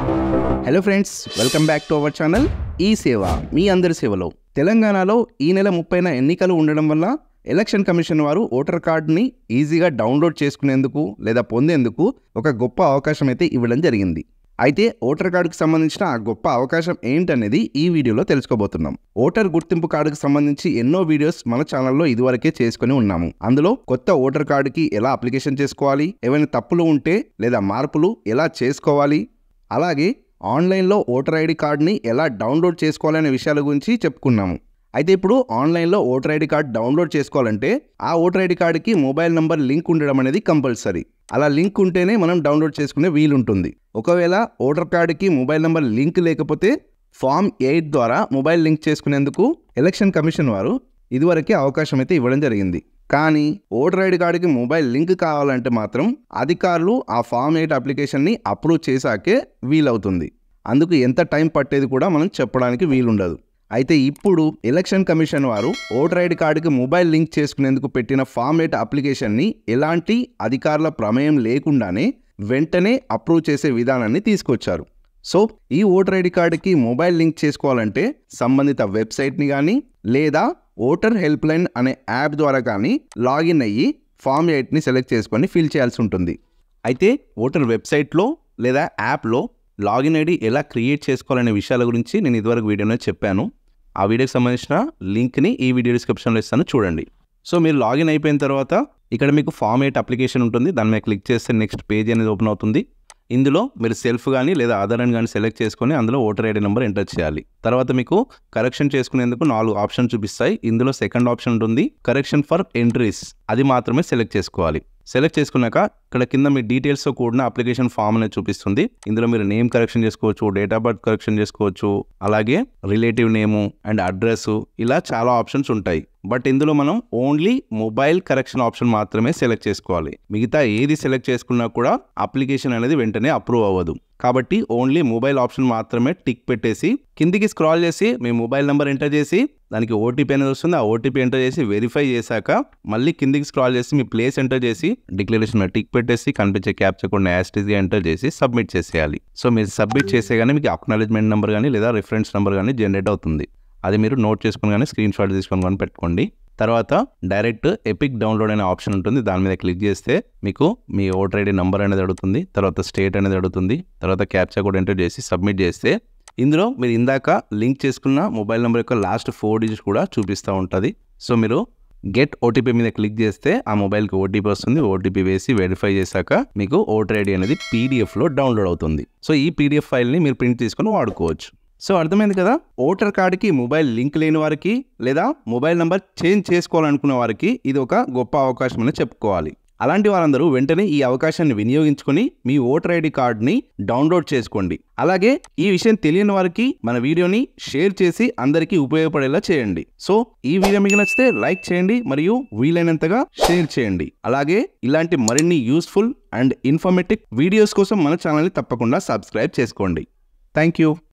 hello friends welcome back to our channel ఈ సేవ మీ అందరి సేవలో తెలంగాణలో ఈ నెల ముప్పైన ఎన్నికలు ఉండడం వల్ల ఎలక్షన్ కమిషన్ వారు ఓటర్ కార్డుని ఈజీగా డౌన్లోడ్ చేసుకునేందుకు లేదా పొందేందుకు ఒక గొప్ప అవకాశం అయితే ఇవ్వడం జరిగింది అయితే ఓటర్ కార్డుకు సంబంధించిన ఆ గొప్ప అవకాశం ఏంటనేది ఈ వీడియోలో తెలుసుకోబోతున్నాం ఓటర్ గుర్తింపు కార్డుకు సంబంధించి ఎన్నో వీడియోస్ మన ఛానల్లో ఇదివరకే చేసుకుని ఉన్నాము అందులో కొత్త ఓటర్ కార్డుకి ఎలా అప్లికేషన్ చేసుకోవాలి ఏవైనా తప్పులు ఉంటే లేదా మార్పులు ఎలా చేసుకోవాలి అలాగే ఆన్లైన్లో ఓటర్ ఐడి కార్డ్ని ఎలా డౌన్లోడ్ చేసుకోవాలనే విషయాల గురించి చెప్పుకున్నాము అయితే ఇప్పుడు ఆన్లైన్లో ఓటర్ ఐడి కార్డ్ డౌన్లోడ్ చేసుకోవాలంటే ఆ ఓటర్ ఐడి కార్డుకి మొబైల్ నంబర్ లింక్ ఉండడం అనేది కంపల్సరీ అలా లింక్ ఉంటేనే మనం డౌన్లోడ్ చేసుకునే వీలుంటుంది ఒకవేళ ఓటర్ కార్డుకి మొబైల్ నంబర్ లింక్ లేకపోతే ఫామ్ ఎయిట్ ద్వారా మొబైల్ లింక్ చేసుకునేందుకు ఎలక్షన్ కమిషన్ వారు ఇదివరకే అవకాశం అయితే ఇవ్వడం జరిగింది కానీ ఓటర్ ఐడి కార్డుకి మొబైల్ లింక్ కావాలంటే మాత్రం అధికారులు ఆ ఫామ్ ఎయిట్ అప్లికేషన్ని అప్రూవ్ చేశాకే వీలవుతుంది అందుకు ఎంత టైం పట్టేది కూడా మనం చెప్పడానికి వీలుండదు అయితే ఇప్పుడు ఎలక్షన్ కమిషన్ వారు ఓటర్ ఐడి కార్డుకి మొబైల్ లింక్ చేసుకునేందుకు పెట్టిన ఫామ్ ఎయిట్ అప్లికేషన్ని ఎలాంటి అధికారుల ప్రమేయం లేకుండానే వెంటనే అప్రూవ్ చేసే విధానాన్ని తీసుకొచ్చారు సో ఈ ఓటర్ ఐడి కార్డుకి మొబైల్ లింక్ చేసుకోవాలంటే సంబంధిత వెబ్సైట్ని కానీ లేదా ఓటర్ హెల్ప్ లైన్ అనే యాప్ ద్వారా కానీ లాగిన్ అయ్యి ఫామ్ ఎయిట్ని సెలెక్ట్ చేసుకొని ఫిల్ చేయాల్సి ఉంటుంది అయితే ఓటర్ వెబ్సైట్లో లేదా యాప్లో లాగిన్ ఐడి ఎలా క్రియేట్ చేసుకోవాలనే విషయాల గురించి నేను ఇదివరకు వీడియోలో చెప్పాను ఆ వీడియోకి సంబంధించిన లింక్ని ఈ వీడియో డిస్క్రిప్షన్లో ఇస్తాను చూడండి సో మీరు లాగిన్ అయిపోయిన తర్వాత ఇక్కడ మీకు ఫామ్ ఎయిట్ అప్లికేషన్ ఉంటుంది దాని మీద క్లిక్ చేస్తే నెక్స్ట్ పేజ్ అనేది ఓపెన్ అవుతుంది ఇందులో మీరు సెల్ఫ్ కానీ లేదా ఆధార్ అని కానీ సెలెక్ట్ చేసుకొని అందులో ఓటర్ ఐడి నెంబర్ ఎంటర్ చేయాలి తర్వాత మీకు కరెక్షన్ చేసుకునేందుకు నాలుగు ఆప్షన్ చూపిస్తాయి ఇందులో సెకండ్ ఆప్షన్ ఉంటుంది కరెక్షన్ ఫర్ ఎంట్రీస్ అది మాత్రమే సెలెక్ట్ చేసుకోవాలి సెలెక్ట్ చేసుకున్నాక ఇక్కడ కింద మీ డీటెయిల్స్తో కూడిన అప్లికేషన్ ఫామ్ అనేది చూపిస్తుంది ఇందులో మీరు నేమ్ కరెక్షన్ చేసుకోవచ్చు డేట్ ఆఫ్ బర్త్ కరెక్షన్ చేసుకోవచ్చు అలాగే రిలేటివ్ నేము అండ్ అడ్రస్ ఇలా చాలా ఆప్షన్స్ ఉంటాయి బట్ ఇందులో మనం ఓన్లీ మొబైల్ కరెక్షన్ ఆప్షన్ మాత్రమే సెలెక్ట్ చేసుకోవాలి మిగతా ఏది సెలెక్ట్ చేసుకున్నా కూడా అప్లికేషన్ అనేది వెంటనే అప్రూవ్ అవ్వదు కాబట్టి ఓన్లీ మొబైల్ ఆప్షన్ మాత్రమే టిక్ పెట్టేసి కిందికి స్క్రాల్ చేసి మీ మొబైల్ నెంబర్ ఎంటర్ చేసి దానికి ఓటీపీ అనేది వస్తుంది ఆ ఓటీపీ ఎంటర్ చేసి వెరిఫై చేశాక మళ్ళీ కిందికి స్క్రాల్ చేసి మీ ప్లేస్ ఎంటర్ చేసి డిక్లరేషన్ మీద టిక్ పెట్టేసి కనిపించే క్యాప్చర్ కూడా యాస్టీస్గా ఎంటర్ చేసి సబ్మిట్ చేసేయాలి సో మీరు సబ్మిట్ చేసే కానీ మీకు అక్నాలజ్మెంట్ నెంబర్ కానీ లేదా రిఫరెన్స్ నెంబర్ కానీ జనరేట్ అవుతుంది అది మీరు నోట్ చేసుకుని కానీ స్క్రీన్ షాట్ తీసుకొని కానీ పెట్టుకోండి తర్వాత డైరెక్ట్ ఎపిక్ డౌన్లోడ్ అనే ఆప్షన్ ఉంటుంది దాని మీద క్లిక్ చేస్తే మీకు మీ ఓటర్ ఐడి నెంబర్ అనేది అడుగుతుంది తర్వాత స్టేట్ అనేది అడుగుతుంది తర్వాత క్యాప్చా కూడా ఎంటర్ చేసి సబ్మిట్ చేస్తే ఇందులో మీరు ఇందాక లింక్ చేసుకున్న మొబైల్ నెంబర్ యొక్క లాస్ట్ ఫోర్ డిజిట్స్ కూడా చూపిస్తూ ఉంటుంది సో మీరు గెట్ ఓటీపీ మీద క్లిక్ చేస్తే ఆ మొబైల్కి ఓటీపీ వస్తుంది ఓటీపీ వేసి వెరిఫై చేశాక మీకు ఓటర్ ఐడి అనేది పీడిఎఫ్లో డౌన్లోడ్ అవుతుంది సో ఈ పీడిఎఫ్ ఫైల్ని మీరు ప్రింట్ తీసుకొని వాడుకోవచ్చు సో అర్థమైంది కదా ఓటర్ కార్డుకి మొబైల్ లింక్ లేని వారికి లేదా మొబైల్ నెంబర్ చేంజ్ చేసుకోవాలనుకున్న వారికి ఇది ఒక గొప్ప అవకాశం అని చెప్పుకోవాలి అలాంటి వారందరూ వెంటనే ఈ అవకాశాన్ని వినియోగించుకొని మీ ఓటర్ ఐడి కార్డ్ని డౌన్లోడ్ చేసుకోండి అలాగే ఈ విషయం తెలియని వారికి మన వీడియోని షేర్ చేసి అందరికీ ఉపయోగపడేలా చేయండి సో ఈ వీడియో మీకు నచ్చితే లైక్ చేయండి మరియు వీలైనంతగా షేర్ చేయండి అలాగే ఇలాంటి మరిన్ని యూస్ఫుల్ అండ్ ఇన్ఫర్మేటివ్ వీడియోస్ కోసం మన ఛానల్ని తప్పకుండా సబ్స్క్రైబ్ చేసుకోండి థ్యాంక్ యూ